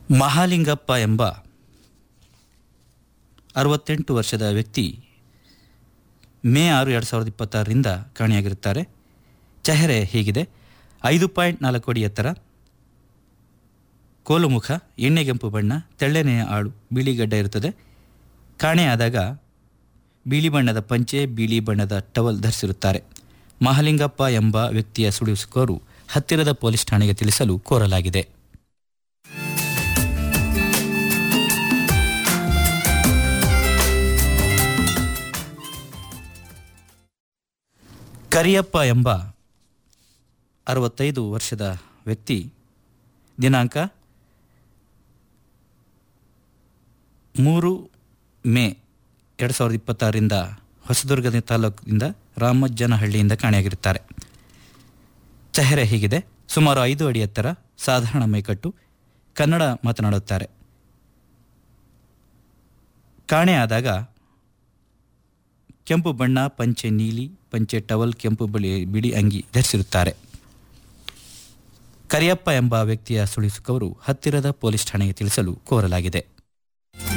ಮಹಾಲಿಂಗಪ್ಪ ಎಂಬ ಅರವತ್ತೆಂಟು ವರ್ಷದ ವ್ಯಕ್ತಿ ಮೇ ಆರು ಎರಡು ಸಾವಿರದ ಇಪ್ಪತ್ತಾರರಿಂದ ಕಾಣೆಯಾಗಿರುತ್ತಾರೆ ಚೆಹರೆ ಹೀಗಿದೆ ಐದು ಪಾಯಿಂಟ್ ನಾಲ್ಕು ಅಡಿ ಎತ್ತರ ಕೋಲುಮುಖ ಎಣ್ಣೆಗೆಂಪು ಬಣ್ಣ ತೆಳ್ಳೆನೆಯ ಆಳು ಬಿಳಿ ಗಡ್ಡ ಇರುತ್ತದೆ ಕಾಣೆಯಾದಾಗ ಬಿಳಿ ಬಣ್ಣದ ಪಂಚೆ ಬಿಳಿ ಬಣ್ಣದ ಟವಲ್ ಧರಿಸಿರುತ್ತಾರೆ ಮಹಾಲಿಂಗಪ್ಪ ಎಂಬ ವ್ಯಕ್ತಿಯ ಸುಳಿಸುಕೋರು ಹತ್ತಿರದ ಪೊಲೀಸ್ ಠಾಣೆಗೆ ತಿಳಿಸಲು ಕೋರಲಾಗಿದೆ ಕರಿಯಪ್ಪ ಎಂಬ ಅರವತ್ತೈದು ವರ್ಷದ ವ್ಯಕ್ತಿ ದಿನಾಂಕ ಮೂರು ಮೇ ಎರಡು ಸಾವಿರದ ಇಪ್ಪತ್ತಾರರಿಂದ ಹೊಸದುರ್ಗದ ತಾಲೂಕಿನಿಂದ ರಾಮಜ್ಜನಹಳ್ಳಿಯಿಂದ ಕಾಣೆಯಾಗಿರುತ್ತಾರೆ ಚೆಹರೆ ಹೀಗಿದೆ ಸುಮಾರು ಐದು ಅಡಿ ಎತ್ತರ ಸಾಧಾರಣ ಮೈಕಟ್ಟು ಕನ್ನಡ ಮಾತನಾಡುತ್ತಾರೆ ಕಾಣೆಯಾದಾಗ ಕೆಂಪು ಬಣ್ಣ ಪಂಚೆ ನೀಲಿ ಪಂಚೆ ಟವಲ್ ಕೆಂಪು ಬಿಳಿ ಬಿಳಿ ಅಂಗಿ ಧರಿಸಿರುತ್ತಾರೆ ಕರಿಯಪ್ಪ ಎಂಬ ವ್ಯಕ್ತಿಯ ಸುಳಿಸುಕವರು ಹತ್ತಿರದ ಪೊಲೀಸ್ ಠಾಣೆಗೆ ತಿಳಿಸಲು ಕೋರಲಾಗಿದೆ